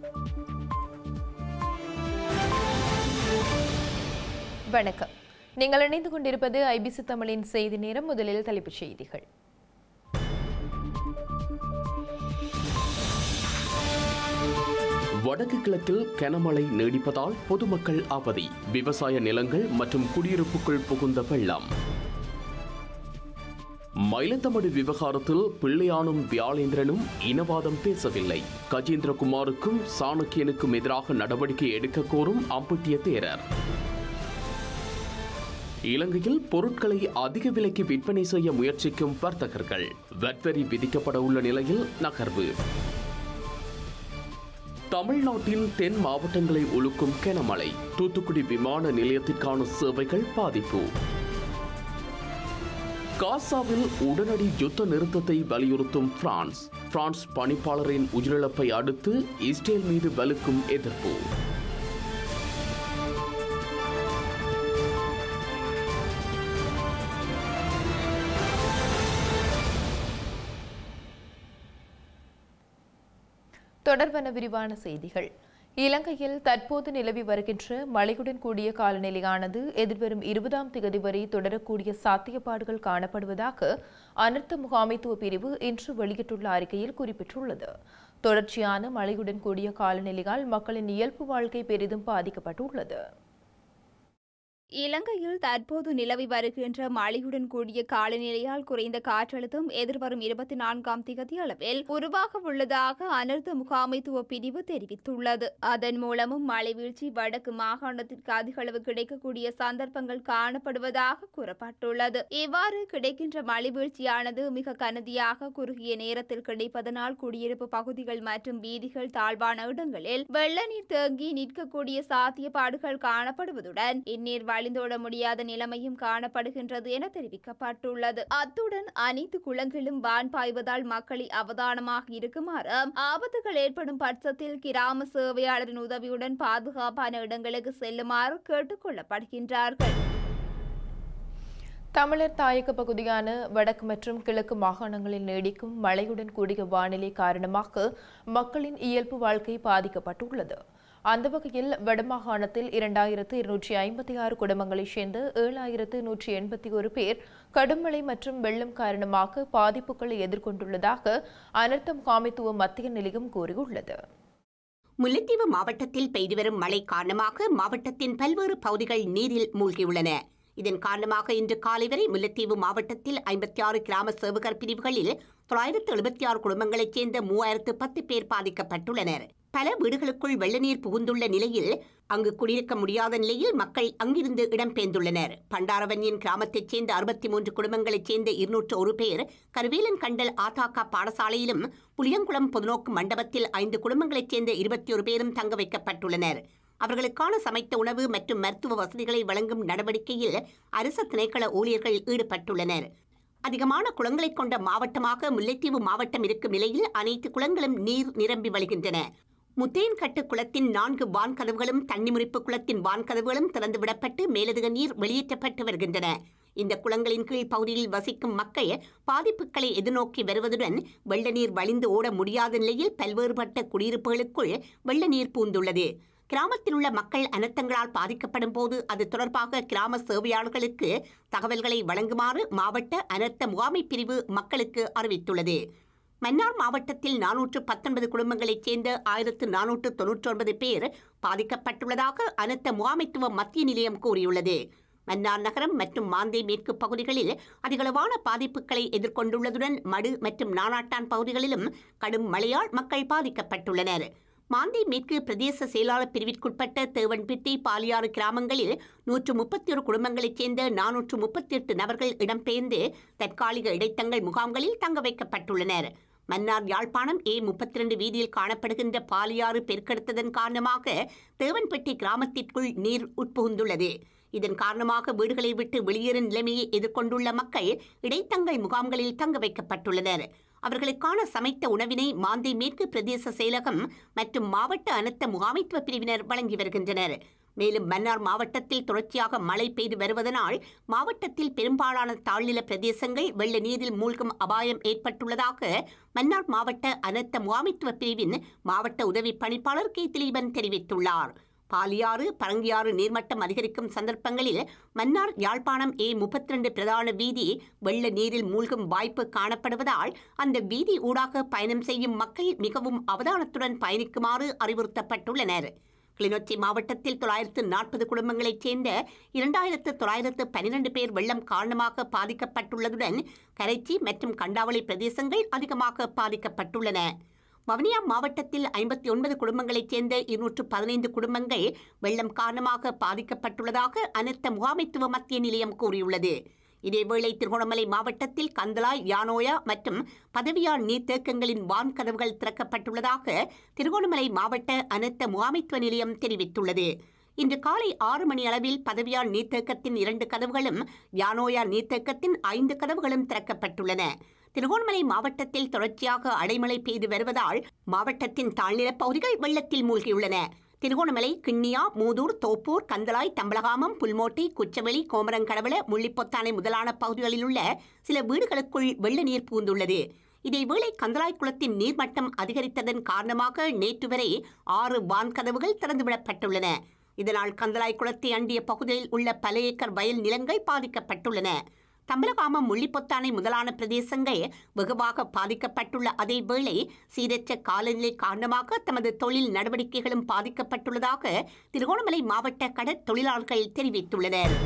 வணக்கம் நீங்கள் இணைந்து கொண்டிருப்பது ஐபிசி தமிழின் செய்தி நேரம் முதலில் தலைப்புச் செய்திகள் வடக்கு கிழக்கில் கனமழை நீடிப்பதால் பொதுமக்கள் அவதி விவசாய நிலங்கள் மற்றும் குடியிருப்புக்குள் புகுந்த வெள்ளம் மயிலத்தமடு விவகாரத்தில் பிள்ளையானும் வியாழேந்திரனும் இனவாதம் பேசவில்லை கஜேந்திரகுமாருக்கும் சாணக்கியனுக்கும் எதிராக நடவடிக்கை எடுக்க கோரும் அம்பட்டிய தேரர் இலங்கையில் பொருட்களை அதிக விலைக்கு விற்பனை செய்ய முயற்சிக்கும் வர்த்தகர்கள் வட்வரி விதிக்கப்பட உள்ள நிலையில் நகர்வு தமிழ்நாட்டின் தென் மாவட்டங்களை ஒழுக்கும் கனமழை தூத்துக்குடி விமான நிலையத்திற்கான சேவைகள் பாதிப்பு காசாவில் உடனடி யுத்த நிறுத்தத்தை வலியுறுத்தும் பிரான்ஸ் பிரான்ஸ் பணிப்பாளரின் உயிரிழப்பை அடுத்து இஸ்ரேல் மீது வலுக்கும் எதிர்ப்பு தொடர்பான விரிவான செய்திகள் இலங்கையில் தற்போது நிலவி வருகின்ற மழையுடன் கூடிய காலநிலையானது எதிர்வரும் இருபதாம் திகதி வரை தொடரக்கூடிய சாத்தியப்பாடுகள் காணப்படுவதாக அனர்த்த முகாமைத்துவ பிரிவு இன்று வெளியிட்டுள்ள அறிக்கையில் குறிப்பிட்டுள்ளது தொடர்ச்சியான மழையுடன் கூடிய காலநிலையால் மக்களின் இயல்பு வாழ்க்கை பெரிதும் பாதிக்கப்பட்டுள்ளது இலங்கையில் தற்போது நிலவி வருகின்ற மழையுடன் கூடிய காலநிலையால் குறைந்த காற்றழுத்தம் எதிர்வரும் இருபத்தி நான்காம் திகதி அளவில் உருவாக உள்ளதாக அனர்த்த முகாமைத்துவ பிரிவு தெரிவித்துள்ளது அதன் மூலமும் மழை வீழ்ச்சி வடக்கு மாகாணத்திற்கு அதிக அளவு கிடைக்கக்கூடிய சந்தர்ப்பங்கள் காணப்படுவதாக கூறப்பட்டுள்ளது இவ்வாறு கிடைக்கின்ற மழை வீழ்ச்சியானது மிக கனதியாக குறுகிய நேரத்தில் கிடைப்பதனால் குடியிருப்பு பகுதிகள் மற்றும் வீதிகள் தாழ்வான இடங்களில் வெள்ள நீர் தேங்கி நிற்கக்கூடிய சாத்தியப்பாடுகள் காணப்படுவதுடன் இந்நீர் வழிந்தோட முடியாத நிலைமையும் காணப்படுகின்றது என தெரிவிக்கப்பட்டுள்ளது அத்துடன் அனைத்து குளங்களும் வான் பாய்வதால் மக்களை அவதானமாக இருக்குமாறு ஆபத்துகள் ஏற்படும் பட்சத்தில் கிராம சேவையாளரின் உதவியுடன் பாதுகாப்பான இடங்களுக்கு செல்லுமாறு கேட்டுக் கொள்ளப்படுகின்றார்கள் தமிழர் தாயக பகுதியான வடக்கு மற்றும் கிழக்கு மாகாணங்களில் நீடிக்கும் மழையுடன் கூடிய வானிலை காரணமாக மக்களின் இயல்பு வாழ்க்கை பாதிக்கப்பட்டுள்ளது அந்த வகையில் வடமாகாணத்தில் இரண்டாயிரத்து இருநூற்றி ஐம்பத்தி ஆறு குடும்பங்களைச் சேர்ந்த ஏழாயிரத்து நூற்றி எண்பத்தி ஒரு பேர் கடும் மழை மற்றும் வெள்ளம் காரணமாக பாதிப்புகளை எதிர்கொண்டுள்ளதாக அனர்த்த முகாமைத்துவ மத்திய நிலையம் கூறியுள்ளது முல்லைத்தீவு மாவட்டத்தில் பெய்து வரும் மழை காரணமாக மாவட்டத்தின் பல்வேறு பகுதிகள் நீரில் மூழ்கியுள்ளன இதன் காரணமாக இன்று காலை வரை முல்லைத்தீவு மாவட்டத்தில் ஐம்பத்தி ஆறு கிராம சேவகர் பிரிவுகளில் தொள்ளாயிரத்து எழுபத்தி ஆறு குடும்பங்களைச் சேர்ந்த மூவாயிரத்து பத்து பேர் பாதிக்கப்பட்டுள்ளனர் பல வீடுகளுக்குள் வெள்ள நீர் புகுந்துள்ள நிலையில் அங்கு குடியிருக்க முடியாத நிலையில் மக்கள் அங்கிருந்து இடம்பெயர்ந்துள்ளனர் பண்டாரவன்யன் கிராமத்தைச் சேர்ந்த அறுபத்தி மூன்று குடும்பங்களைச் சேர்ந்த இருநூற்று ஒரு பேர் கருவேலன் கண்டல் ஆதாக்கா பாடசாலையிலும் புளியங்குளம் பொதுநோக்கு மண்டபத்தில் ஐந்து குடும்பங்களைச் சேர்ந்த இருபத்தி ஒரு பேரும் தங்க வைக்கப்பட்டுள்ளனர் அவர்களுக்கான சமைத்த உணவு மற்றும் மருத்துவ வசதிகளை வழங்கும் நடவடிக்கையில் அரசு திணைக்கள ஊழியர்கள் ஈடுபட்டுள்ளனர் அதிகமான குளங்களை கொண்ட மாவட்டமாக முல்லைத்தீவு மாவட்டம் இருக்கும் நிலையில் அனைத்து குளங்களும் நீர் நிரம்பி வழிகின்றன முத்தையன்கட்டு குளத்தின் நான்கு வான்கதவுகளும் தண்ணிமுறிப்பு குளத்தின் வான்கதவுகளும் திறந்துவிடப்பட்டு மேலதிக நீர் வெளியேற்றப்பட்டு வருகின்றன இந்த குளங்களின் கீழ் பகுதியில் வசிக்கும் மக்கள் பாதிப்புகளை எதிர்நோக்கி வருவதுடன் வெள்ள நீர் வழிந்து ஓட முடியாத நிலையில் பல்வேறுபட்ட குடியிருப்புகளுக்குள் வெள்ள நீர் பூந்துள்ளது கிராமத்தில் உள்ள மக்கள் அனர்த்தங்களால் பாதிக்கப்படும் போது அது தொடர்பாக கிராம சேவையாளர்களுக்கு தகவல்களை வழங்குமாறு மாவட்ட அனர்த்த முகாமை பிரிவு மக்களுக்கு அறிவித்துள்ளது மன்னார் மாவட்டத்தில் நானூற்று பத்தொன்பது குடும்பங்களைச் சேர்ந்த ஆயிரத்து நானூற்று தொன்னூற்றி ஒன்பது பேர் பாதிக்கப்பட்டுள்ளதாக அனர்த்த முகாமைத்துவ மத்திய நிலையம் கூறியுள்ளது மன்னார் நகரம் மற்றும் மாந்தை மேற்கு பகுதிகளில் அதிகளவான பாதிப்புகளை எதிர்கொண்டுள்ளதுடன் மடு மற்றும் நானாட்டான் பகுதிகளிலும் கடும் மழையால் மக்கள் பாதிக்கப்பட்டுள்ளனர் மாந்தை மேற்கு பிரதேச செயலாளர் பிரிவிற்குட்பட்ட தேவன்பிட்டி பாலியாறு கிராமங்களில் நூற்று முப்பத்தி ஒரு குடும்பங்களைச் சேர்ந்த நானூற்று முப்பத்தி எட்டு நபர்கள் இடம்பெயர்ந்து தற்காலிக இடைத்தங்கள் முகாம்களில் தங்க வைக்கப்பட்டுள்ளனர் மன்னார் யாழ்ப்பாணம் ஏ முப்பத்தி ரெண்டு வீதியில் காணப்படுகின்ற பாலியாறு பெருக்கெடுத்ததன் காரணமாக தேவன்பட்டி கிராமத்திற்குள் நீர் உட்புகுந்துள்ளது இதன் காரணமாக வீடுகளை விட்டு வெளியேறும் நிலைமையை எதிர்கொண்டுள்ள மக்கள் இடைத்தங்கள் முகாம்களில் தங்க வைக்கப்பட்டுள்ளனர் அவர்களுக்கான சமைத்த உணவினை மாந்தை மேற்கு பிரதேச செயலகம் மற்றும் மாவட்ட அனர்த்த முகாமைத்துவ பிரிவினர் வழங்கி வருகின்றனர் மேலும் மன்னார் மாவட்டத்தில் தொடர்ச்சியாக மழை பெய்து வருவதனால் மாவட்டத்தில் பெரும்பாலான தாழ்நில பிரதேசங்கள் வெள்ள நீரில் மூழ்கும் அபாயம் ஏற்பட்டுள்ளதாக மன்னார் மாவட்ட அனர்த்த முகாமைத்துவ பிரிவின் மாவட்ட உதவி பணிப்பாளர் கே திலீபன் தெரிவித்துள்ளார் பாலியாறு பரங்கியாறு நீர்மட்டம் அதிகரிக்கும் சந்தர்ப்பங்களில் மன்னார் யாழ்ப்பாணம் ஏ முப்பத்தி ரெண்டு பிரதான வீதி வெள்ள நீரில் மூழ்கும் வாய்ப்பு காணப்படுவதால் அந்த வீதி ஊடாக பயணம் செய்யும் மக்கள் மிகவும் அவதானத்துடன் பயணிக்குமாறு அறிவுறுத்தப்பட்டுள்ளனர் கிளிநொச்சி மாவட்டத்தில் தொள்ளாயிரத்து நாற்பது குடும்பங்களைச் சேர்ந்த இரண்டாயிரத்து தொள்ளாயிரத்து பனிரெண்டு பேர் வெள்ளம் காரணமாக பாதிக்கப்பட்டுள்ளதுடன் கரைச்சி மற்றும் கண்டாவளி பிரதேசங்கள் அதிகமாக பாதிக்கப்பட்டுள்ளன வவுனியா மாவட்டத்தில் ஐம்பத்தி ஒன்பது குடும்பங்களைச் சேர்ந்த இருநூற்று பதினைந்து குடும்பங்கள் வெள்ளம் காரணமாக பாதிக்கப்பட்டுள்ளதாக அனர்த்த முகாமைத்துவ மத்திய நிலையம் கூறியுள்ளது இதேவேளை திருகோணமலை மாவட்டத்தில் கந்தலாய் யானோயா மற்றும் பதவியார் நீர்த்தேக்கங்களின் வான் கதவுகள் திறக்கப்பட்டுள்ளதாக திருகோணமலை மாவட்ட அனர்த்த முகாமைத்துவ நிலையம் தெரிவித்துள்ளது இன்று காலை ஆறு மணி அளவில் பதவியார் நீர்த்தேக்கத்தின் இரண்டு கதவுகளும் யானோயா நீர்த்தேக்கத்தின் ஐந்து கதவுகளும் திறக்கப்பட்டுள்ளன திருகோணமலை மாவட்டத்தில் தொடர்ச்சியாக அடைமழை பெய்து வருவதால் மாவட்டத்தின் தாழ்நிலப் பகுதிகள் வெள்ளத்தில் மூழ்கியுள்ளன திருகோணமலை கிண்ணியா மூதூர் தோப்பூர் கந்தலாய் தம்பலகாமம் புல்மோட்டை குச்சவெளி கோமரங்கடவள முள்ளிப்பொத்தானை முதலான பகுதிகளில் உள்ள சில வீடுகளுக்குள் வெள்ள நீர் பூந்துள்ளது இதேவேளை கந்தலாய் குளத்தின் நீர்மட்டம் அதிகரித்ததன் காரணமாக நேற்று வரை ஆறு வான்கதவுகள் திறந்துவிடப்பட்டுள்ளன இதனால் கந்தலாய் குளத்தை அண்டிய பகுதியில் உள்ள பல ஏக்கர் வயல் நிலங்கள் பாதிக்கப்பட்டுள்ளன தம்பலகாமம் முள்ளிப்பொத்தானை முதலான பிரதேசங்கள் வெகுவாக பாதிக்கப்பட்டுள்ள அதே வேளை சீரற்ற காலநிலை காரணமாக தமது தொழில் நடவடிக்கைகளும் பாதிக்கப்பட்டுள்ளதாக திருகோணமலை மாவட்ட கடற்தொழிலாளர்கள் தெரிவித்துள்ளனர்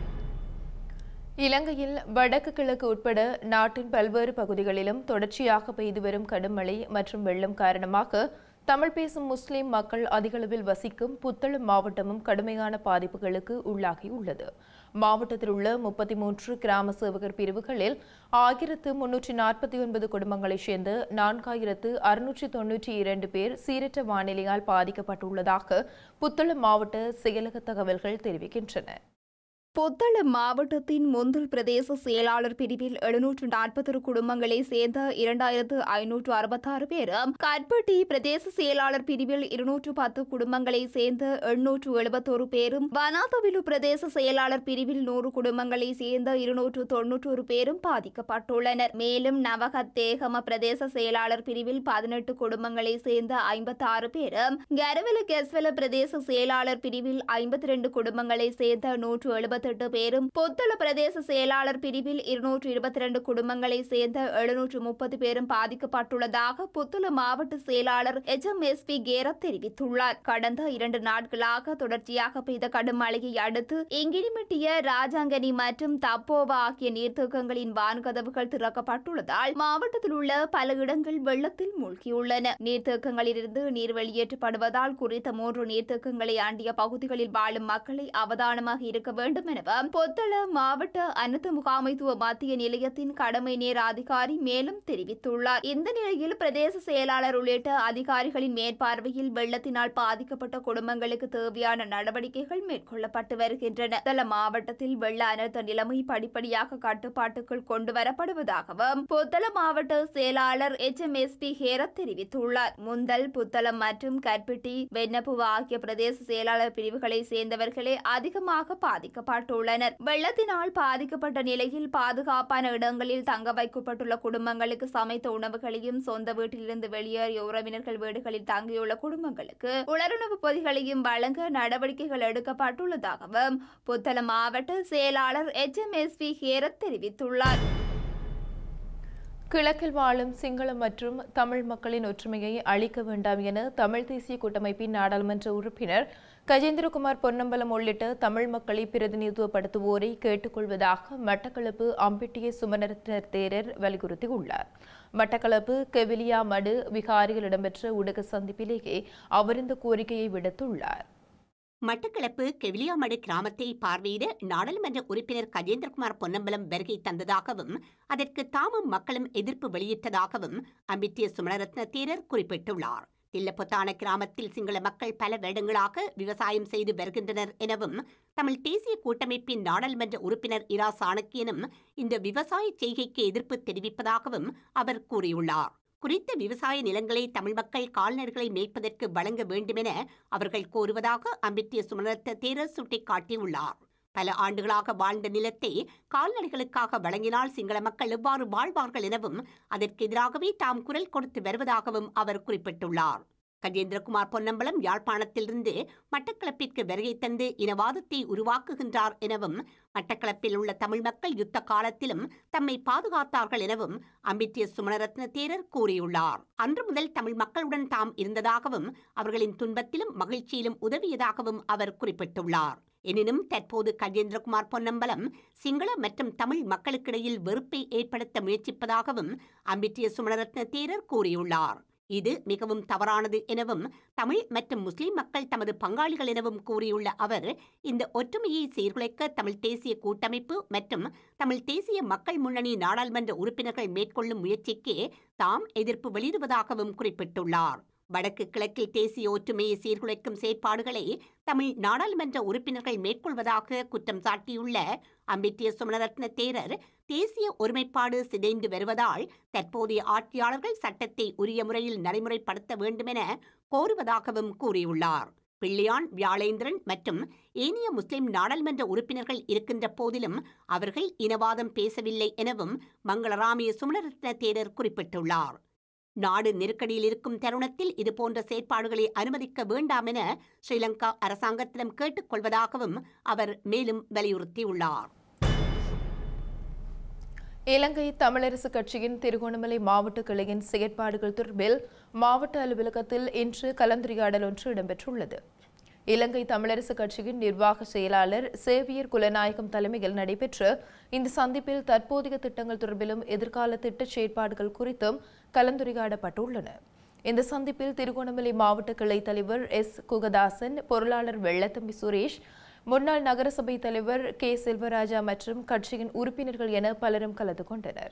இலங்கையில் வடக்கு கிழக்கு உட்பட நாட்டின் பல்வேறு பகுதிகளிலும் தொடர்ச்சியாக பெய்து வரும் கடும் மழை மற்றும் வெள்ளம் காரணமாக தமிழ் பேசும் முஸ்லிம் மக்கள் அதிகளவில் வசிக்கும் புத்தளம் மாவட்டமும் கடுமையான பாதிப்புகளுக்கு உள்ளாகியுள்ளது மாவட்டத்தில் உள்ள முப்பத்தி மூன்று கிராம சேவகர் பிரிவுகளில் ஆயிரத்து முன்னூற்றி நாற்பத்தி ஒன்பது குடும்பங்களைச் சேர்ந்த நான்காயிரத்து அறுநூற்றி தொன்னூற்றி இரண்டு பேர் சீரற்ற வானிலையால் பாதிக்கப்பட்டுள்ளதாக புத்தளம் மாவட்ட செயலக தகவல்கள் தெரிவிக்கின்றன புத்தளம் மாவட்டத்தின் முந்தல் பிரதேச செயலாளர் பிரிவில் எழுநூற்று நாற்பத்தொரு குடும்பங்களை சேர்ந்த இரண்டாயிரத்து ஐநூற்று அறுபத்தாறு பேரும் கட்பட்டி பிரதேச செயலாளர் பிரிவில் இருநூற்று பத்து குடும்பங்களை சேர்ந்த எண்ணூற்று எழுபத்தோரு பேரும் வனாதவிலு பிரதேச செயலாளர் பிரிவில் நூறு குடும்பங்களை சேர்ந்த இருநூற்று தொன்னூற்றொரு பேரும் பாதிக்கப்பட்டுள்ளனர் மேலும் நவகத் தேகம பிரதேச செயலாளர் பிரிவில் பதினெட்டு குடும்பங்களை சேர்ந்த ஐம்பத்தி ஆறு பேரும் கரவல கெஸ்வல பிரதேச செயலாளர் பிரிவில் ஐம்பத்தி ரெண்டு குடும்பங்களை சேர்ந்த நூற்று எழுபத்தெட்டு பேரும் புத்தள பிரதேச செயலாளர் பிரிவில் இருநூற்று இருபத்தி ரெண்டு குடும்பங்களை சேர்ந்த எழுநூற்று முப்பது பேரும் பாதிக்கப்பட்டுள்ளதாக புத்தள மாவட்ட செயலாளர் H M S P Herath தெரிவித்துள்ளார் கடந்த இரண்டு நாட்களாக தொடர்ச்சியாக பெய்த கடும் மழையை அடுத்து இங்கிரிமிட்டிய ராஜாங்கனி மற்றும் தப்போவா ஆகிய நீர்த்தேக்கங்களின் வான்கதவுகள் திறக்கப்பட்டுள்ளதால் மாவட்டத்தில் உள்ள பல இடங்கள் வெள்ளத்தில் மூழ்கியுள்ளன நீர்த்தேக்கங்களிலிருந்து நீர் வெளியேற்றப்படுவதால் குறித்த மூன்று நீர்த்தேக்கங்களை ஆண்டிய பகுதிகளில் வாழும் மக்களை அவதானமாக இருக்க வேண்டும் எனவும் பொத்தள மாவட்ட அனர்த்த முகாமைத்துவ மத்திய நிலையத்தின் கடமை நேர அதிகாரி மேலும் தெரிவித்துள்ளார் இந்த நிலையில் பிரதேச செயலாளர் உள்ளிட்ட அதிகாரிகளின் மேற்பார்வையில் வெள்ளத்தினால் பாதிக்கப்பட்ட குடும்பங்களுக்கு தேவையான நடவடிக்கைகள் மேற்கொள்ளப்பட்டு வருகின்றன தல மாவட்டத்தில் வெள்ள அனர்த்த நிலைமை படிப்படியாக கட்டுப்பாட்டுக்குள் கொண்டு வரப்படுவதாகவும் புத்தள மாவட்ட செயலாளர் H M S P Herath தெரிவித்துள்ளார் முந்தல் புத்தளம் மற்றும் கற்பிட்டி வெண்ணப்புவ ஆகிய பிரதேச செயலாளர் பிரிவுகளை சேர்ந்தவர்களே அதிகமாக பாதிக்கப்பட்டுள்ளனர் வெள்ளத்தினால் பாதிக்கப்பட்ட நிலையில் பாதுகாப்பான இடங்களில் தங்க வைக்கப்பட்டுள்ள குடும்பங்களுக்கு சமைத்த உணவுகளையும் சொந்த வீட்டிலிருந்து வெளியேறிய உறவினர்கள் வீடுகளில் தங்கியுள்ள குடும்பங்களுக்கு உலருணவு பொதிகளையும் வழங்க நடவடிக்கைகள் எடுக்கப்பட்டுள்ளதாகவும் புத்தளம் மாவட்ட செயலாளர் H M S P Herath தெரிவித்துள்ளார் கிழக்கில் வாழும் சிங்கள மற்றும் தமிழ் மக்களின் ஒற்றுமையை அழிக்க வேண்டாம் என தமிழ் தேசிய கூட்டமைப்பின் நாடாளுமன்ற உறுப்பினர் கஜேந்திரகுமார் பொன்னம்பலம் உள்ளிட்ட தமிழ் மக்களை பிரதிநிதித்துவப்படுத்துவோரை கேட்டுக்கொள்வதாக மட்டக்களப்பு அம்பிட்டிய சுமணரத்தினர் தேரர் வலியுறுத்தியுள்ளார் மட்டக்களப்பு கெவிலியா மடு விகாரியில் இடம்பெற்ற ஊடக சந்திப்பிலேயே அவர் இந்த கோரிக்கையை விடுத்துள்ளார் மட்டக்களப்பு கெவிலியாமடு கிராமத்தை பார்வையிட நாடாளுமன்ற உறுப்பினர் கஜேந்திரகுமார் பொன்னம்பலம் வருகை தந்ததாகவும் அதற்கு தாமும் மக்களும் எதிர்ப்பு வெளியிட்டதாகவும் அம்பிட்டிய சுமணரத்ன தேரர் குறிப்பிட்டுள்ளார் தில்லப்பொத்தான கிராமத்தில் சிங்கள மக்கள் பல வருடங்களாக விவசாயம் செய்து வருகின்றனர் எனவும் தமிழ் தேசிய கூட்டமைப்பின் நாடாளுமன்ற உறுப்பினர் இரா சாணக்கியனும் இந்த விவசாய செய்கைக்கு எதிர்ப்பு தெரிவிப்பதாகவும் அவர் கூறியுள்ளார் குறித்த விவசாய நிலங்களை தமிழ் மக்கள் கால்நடைகளை மேய்ப்பதற்கு வழங்க வேண்டுமென அவர்கள் கோருவதாக அம்பிட்டிய சுமணத்த தேரர் சுட்டிக்காட்டியுள்ளார் பல ஆண்டுகளாக வாழ்ந்த நிலத்தை கால்நடைகளுக்காக வழங்கினால் சிங்கள மக்கள் எவ்வாறு வாழ்வார்கள் எனவும் அதற்கு எதிராகவே தாம் குரல் கொடுத்து வருவதாகவும் அவர் குறிப்பிட்டுள்ளார் கஜேந்திரகுமார் பொன்னம்பலம் யாழ்ப்பாணத்திலிருந்து மட்டக்களப்பிற்கு வருகை தந்து இனவாதத்தை உருவாக்குகின்றார் எனவும் மட்டக்களப்பில் உள்ள தமிழ் மக்கள் யுத்த காலத்திலும் தம்மை பாதுகாத்தார்கள் எனவும் அம்பிட்டிய சுமணரத்ன தேரர் கூறியுள்ளார் அன்று முதல் தமிழ் மக்களுடன் தாம் இருந்ததாகவும் அவர்களின் துன்பத்திலும் மகிழ்ச்சியிலும் உதவியதாகவும் அவர் குறிப்பிட்டுள்ளார் எனினும் தற்போது கஜேந்திரகுமார் பொன்னம்பலம் சிங்கள மற்றும் தமிழ் மக்களுக்கிடையில் வெறுப்பை ஏற்படுத்த முயற்சிப்பதாகவும் அம்பிட்டிய சுமணரத்ன தேரர் கூறியுள்ளார் இது மிகவும் தவறானது எனவும் தமிழ் மற்றும் முஸ்லிம் மக்கள் தமது பங்காளிகள் எனவும் கூறியுள்ள அவர் இந்த ஒற்றுமையை சீர்குலைக்க தமிழ் தேசிய கூட்டமைப்பு மற்றும் தமிழ் தேசிய மக்கள் முன்னணி நாடாளுமன்ற உறுப்பினர்கள் மேற்கொள்ளும் முயற்சிக்கு தாம் எதிர்ப்பு வெளியிடுவதாகவும் குறிப்பிட்டுள்ளார் வடக்கு கிழக்கில் தேசிய ஒற்றுமையை சீர்குலைக்கும் செயற்பாடுகளை தமிழ் நாடாளுமன்ற உறுப்பினர்கள் மேற்கொள்வதாக குற்றம் சாட்டியுள்ள அம்பிட்டிய சுமணரத்ன தேரர் தேசிய ஒருமைப்பாடு சிதைந்து வருவதால் தற்போதைய ஆட்சியாளர்கள் சட்டத்தை உரிய முறையில் நடைமுறைப்படுத்த வேண்டுமென கோருவதாகவும் கூறியுள்ளார் பிள்ளையான் வியாழேந்திரன் மற்றும் ஏனைய முஸ்லிம் நாடாளுமன்ற உறுப்பினர்கள் இருக்கின்ற போதிலும் அவர்கள் இனவாதம் பேசவில்லை எனவும் மங்களராமிய சுமணரத்ன தேரர் குறிப்பிட்டுள்ளார் நாடு நெருக்கடியில் இருக்கும் தருணத்தில் இதுபோன்ற செயற்பாடுகளை அனுமதிக்க வேண்டாம் என ஸ்ரீலங்கா அரசாங்கத்திடம் கேட்டுக் கொள்வதாகவும் அவர் மேலும் வலியுறுத்தியுள்ளார் இலங்கை தமிழரசு கட்சியின் திருகோணமலை மாவட்ட கிளையின் செயற்பாடுகள் தொடர்பில் மாவட்ட அலுவலகத்தில் இன்று கலந்துரையாடல் ஒன்று இடம்பெற்றுள்ளது இலங்கை தமிழரசு கட்சியின் நிர்வாக செயலாளர் சேவியர் குலநாயகம் தலைமையில் நடைபெற்ற இந்த சந்திப்பில் தற்போதைய திட்டங்கள் தொடர்பிலும் எதிர்கால திட்ட செயற்பாடுகள் குறித்தும் கலந்துரையாடப்பட்டுள்ளன இந்த சந்திப்பில் திருகோணமலை மாவட்ட கிளை தலைவர் எஸ் குகதாசன் பொருளாளர் வெள்ளத்தம்பி சுரேஷ் முன்னாள் நகரசபை தலைவர் கே செல்வராஜா மற்றும் கட்சியின் உறுப்பினர்கள் என பலரும் கலந்து கொண்டனர்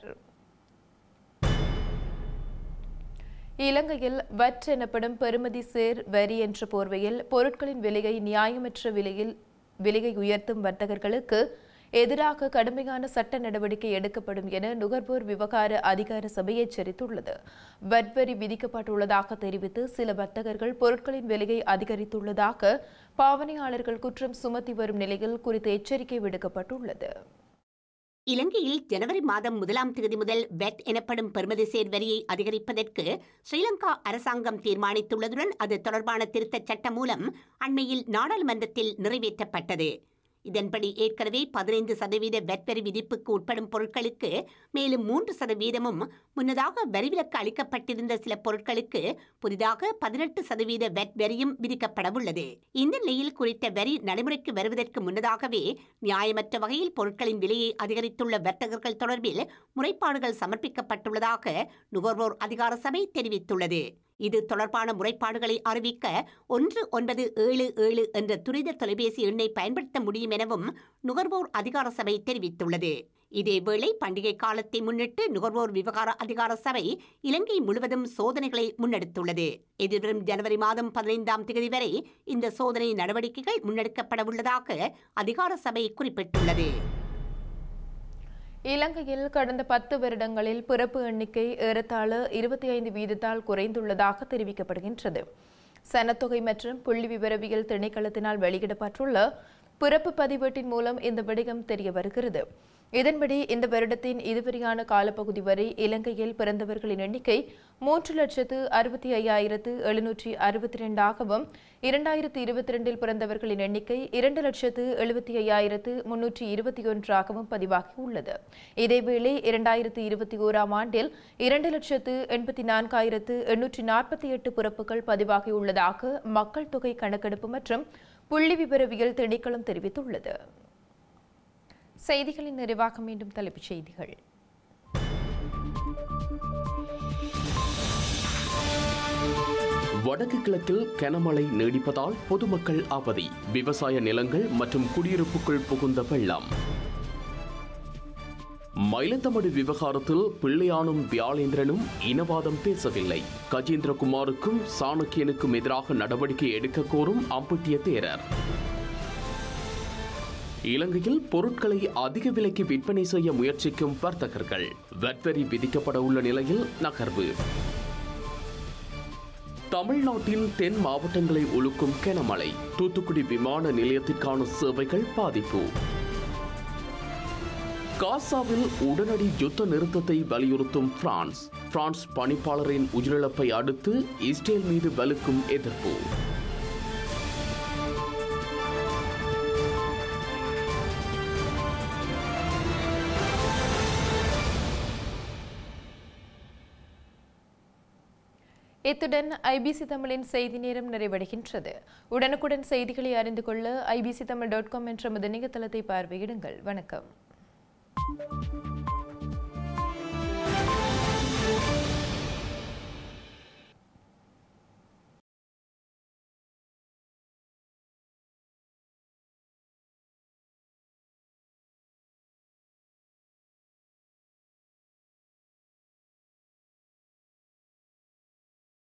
இலங்கையில் வட் எனப்படும் பெறுமதி சேர் வரி என்ற போர்வையில் பொருட்களின் விலையை நியாயமற்ற விலையில் விலையை உயர்த்தும் வர்த்தகர்களுக்கு எதிராக கடுமையான சட்ட நடவடிக்கை எடுக்கப்படும் என நுகர்வோர் விவகார அதிகார சபை எச்சரித்துள்ளது வட் வரி விதிக்கப்பட்டுள்ளதாக தெரிவித்து சில வர்த்தகர்கள் பொருட்களின் விலையை அதிகரித்துள்ளதாக பாவனையாளர்கள் குற்றம் சுமத்தி வரும் நிலையில் குறித்த எச்சரிக்கை விடுக்கப்பட்டுள்ளது இலங்கையில் ஜனவரி மாதம் முதலாம் தேதி முதல் வெட் எனப்படும் பெறுமதி சேர் வரியை அதிகரிப்பதற்கு ஸ்ரீலங்கா அரசாங்கம் தீர்மானித்துள்ளதுடன் அது தொடர்பான திருத்தச் சட்டம் மூலம் அண்மையில் நாடாளுமன்றத்தில் நிறைவேற்றப்பட்டது இதன்படி ஏற்கனவே பதினைந்து சதவீத வெட் வரி விதிப்புக்கு உட்படும் பொருட்களுக்கு மேலும் மூன்று சதவீதமும் முன்னதாக வரிவிலக்கு அளிக்கப்பட்டிருந்த சில பொருட்களுக்கு புதிதாக பதினெட்டு சதவீத வெட் வரியும் விதிக்கப்படவுள்ளது இந்த நிலையில் குறித்த வரி நடைமுறைக்கு வருவதற்கு முன்னதாகவே நியாயமற்ற வகையில் பொருட்களின் விலையை அதிகரித்துள்ள வர்த்தகர்கள் தொடர்பில் முறைப்பாடுகள் சமர்ப்பிக்கப்பட்டுள்ளதாக நுகர்வோர் அதிகார சபை தெரிவித்துள்ளது இது தொடர்பான முறைப்பாடுகளை அறிவிக்க ஒன்று ஒன்பது ஏழு ஏழு என்ற துரித தொலைபேசி எண்ணை பயன்படுத்த முடியும் எனவும் நுகர்வோர் அதிகார சபை தெரிவித்துள்ளது இதேவேளை பண்டிகை காலத்தை முன்னிட்டு நுகர்வோர் விவகார அதிகார சபை இலங்கை முழுவதும் சோதனைகளை முன்னெடுத்துள்ளது எதிர்வரும் ஜனவரி மாதம் பதினைந்தாம் தேதி வரை இந்த சோதனை நடவடிக்கைகள் முன்னெடுக்கப்பட உள்ளதாக அதிகார சபை குறிப்பிட்டுள்ளது இலங்கையில் கடந்த பத்து வருடங்களில் பிறப்பு எண்ணிக்கை ஏறத்தாழ இருபத்தி ஐந்து வீதத்தால் குறைந்துள்ளதாக தெரிவிக்கப்படுகின்றது சனத்தொகை மற்றும் புள்ளி விவரவியல் திணைக்களத்தினால் வெளியிடப்பட்டுள்ள பிறப்பு பதிவேட்டின் மூலம் இந்த விடயம் தெரிய வருகிறது இதன்படி இந்த வருடத்தின் இதுவரையான காலப்பகுதி வரை இலங்கையில் பிறந்தவர்களின் எண்ணிக்கை மூன்று லட்சத்து அறுபத்தி ஐயாயிரத்து எழுநூற்றி அறுபத்தி ரெண்டாகவும் இரண்டாயிரத்து இருபத்தி ரெண்டில் பிறந்தவர்களின் எண்ணிக்கை இரண்டு லட்சத்து எழுபத்தி ஐயாயிரத்து முன்னூற்றி இருபத்தி ஒன்றாகவும் பதிவாகியுள்ளது இதேவேளை இரண்டாயிரத்து இருபத்தி ஓராம் ஆண்டில் இரண்டு லட்சத்து எண்பத்தி நான்காயிரத்து எண்ணூற்றி நாற்பத்தி எட்டு பிறப்புகள் பதிவாகியுள்ளதாக மக்கள் தொகை கணக்கெடுப்பு மற்றும் புள்ளி விவரவியல் திணைக்களம் தெரிவித்துள்ளது செய்திகளின் நிறைவாக மீண்டும் தலைப்புச் செய்திகள் வடக்கு கிழக்கில் கனமழை நீடிப்பதால் பொதுமக்கள் அவதி விவசாய நிலங்கள் மற்றும் குடியிருப்புக்குள் புகுந்த வெள்ளம் மயிலத்தமடு விவகாரத்தில் பிள்ளையானும் வியாழேந்திரனும் இனவாதம் பேசவில்லை கஜேந்திரகுமாருக்கும் சாணக்கியனுக்கும் எதிராக நடவடிக்கை எடுக்க கோரும் அம்பட்டிய தேரர் இலங்கையில் பொருட்களை அதிக விலைக்கு விற்பனை செய்ய முயற்சிக்கும் வர்த்தகர்கள் வட்வரி விதிக்கப்பட உள்ள நிலையில் நகர்வு தமிழ்நாட்டின் தென் மாவட்டங்களை ஒழுக்கும் கனமழை தூத்துக்குடி விமான நிலையத்திற்கான சேவைகள் பாதிப்பு காசாவில் உடனடி யுத்த நிறுத்தத்தை வலியுறுத்தும் பிரான்ஸ் பிரான்ஸ் பணிப்பாளரின் உயிரிழப்பை அடுத்து இஸ்ரேல் மீது வலுக்கும் எதிர்ப்பு இத்துடன் ஐபிசி தமிழின் செய்தி நேரம் நிறைவடைகின்றது உடனுக்குடன் செய்திகளை அறிந்து கொள்ள ஐபிசி தமிழ் டாட் காம் என்ற நமது இணையதளத்தை பார்வையிடுங்கள் வணக்கம்